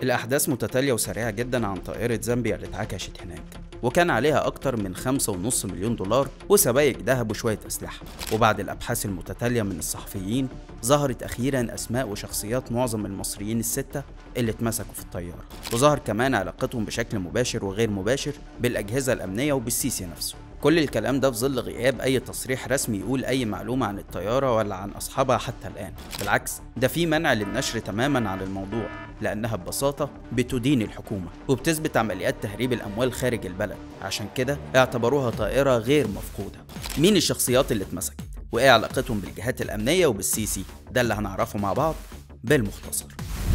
الأحداث متتالية وسريعة جدا عن طائرة زامبيا اللي اتعكشت هناك وكان عليها أكتر من 5.5 مليون دولار وسبايك ذهب وشوية أسلحة وبعد الأبحاث المتتالية من الصحفيين ظهرت أخيرا أسماء وشخصيات معظم المصريين الستة اللي اتمسكوا في الطيارة وظهر كمان علاقتهم بشكل مباشر وغير مباشر بالأجهزة الأمنية وبالسيسي نفسه كل الكلام ده في ظل غياب اي تصريح رسمي يقول اي معلومه عن الطياره ولا عن اصحابها حتى الان بالعكس ده في منع للنشر تماما عن الموضوع لانها ببساطه بتدين الحكومه وبتثبت عمليات تهريب الاموال خارج البلد عشان كده اعتبروها طائره غير مفقوده مين الشخصيات اللي اتمسكت وايه علاقتهم بالجهات الامنيه وبالسيسي ده اللي هنعرفه مع بعض بالمختصر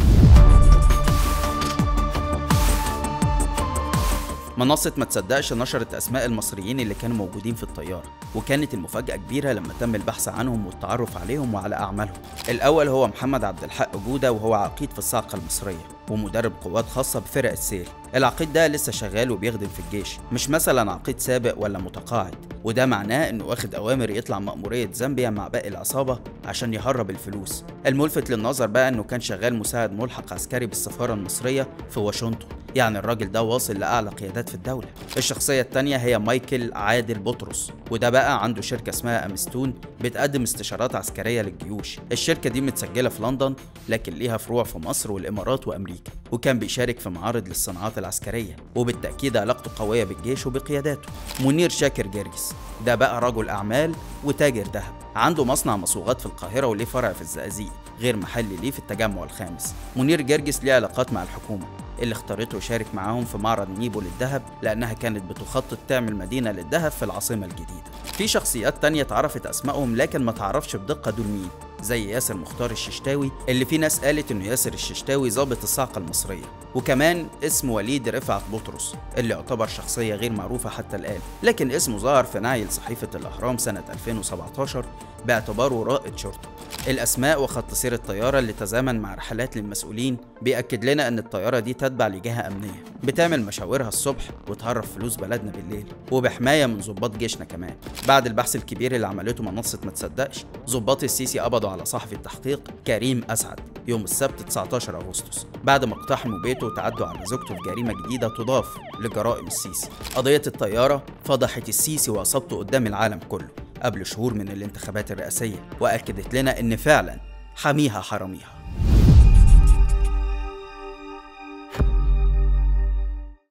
منصة ما تصدقش نشرت أسماء المصريين اللي كانوا موجودين في الطيارة وكانت المفاجأة كبيرة لما تم البحث عنهم والتعرف عليهم وعلى أعمالهم الأول هو محمد عبد الحق جودة وهو عقيد في الصاعقة المصرية ومدرب قوات خاصة بفرق السيل العقيد ده لسه شغال وبيخدم في الجيش مش مثلا عقيد سابق ولا متقاعد وده معناه انه واخد اوامر يطلع مأمورية زامبيا مع باقي العصابة عشان يهرب الفلوس الملفت للنظر بقى انه كان شغال مساعد ملحق عسكري بالسفارة المصرية في واشنطن يعني الراجل ده واصل لأعلى قيادات في الدولة الشخصية التانية هي مايكل عادل بطرس وده بقى عنده شركة اسمها أمستون بتقدم استشارات عسكرية للجيوش الشركة دي متسجلة في لندن لكن ليها فروع في مصر والإمارات وأمريكا وكان بيشارك في معارض للصناعات العسكرية وبالتأكيد علاقته قوية بالجيش وبقياداته منير شاكر جرجس ده بقى رجل أعمال وتاجر ذهب عنده مصنع مصوغات في القاهرة وليه فرع في الزقازيق غير محلي ليه في التجمع الخامس منير جرجس ليه علاقات مع الحكومة اللي اختارته يشارك معاهم في معرض نيبو للذهب لأنها كانت بتخطط تعمل مدينة للذهب في العاصمة الجديدة في شخصيات تانية اتعرفت أسمائهم لكن ما تعرفش بدقة دول مين زي ياسر مختار الششتاوي اللي في ناس قالت انه ياسر الششتاوي ضابط الصاعقة المصرية وكمان اسم وليد رفعت بطرس اللي يعتبر شخصية غير معروفة حتى الآن لكن اسمه ظهر في نعي صحيفة الأهرام سنة 2017 باعتباره رائد شرطة الأسماء وخط سير الطيارة اللي تزامن مع رحلات للمسؤولين بيأكد لنا أن الطيارة دي تتبع لجهة أمنية بتعمل مشاورها الصبح وتهرب فلوس بلدنا بالليل وبحماية من ضباط جيشنا كمان بعد البحث الكبير اللي عملته منصة ما تصدقش ضباط السيسي قبضوا على صحفي التحقيق كريم أسعد يوم السبت 19 أغسطس بعد ما اقتحموا بيته وتعدوا على زوجته في جريمة جديدة تضاف لجرائم السيسي قضية الطيارة فضحت السيسي وعصابته قدام العالم كله قبل شهور من الانتخابات الرئاسية وأكدت لنا إن فعلا حميها حراميها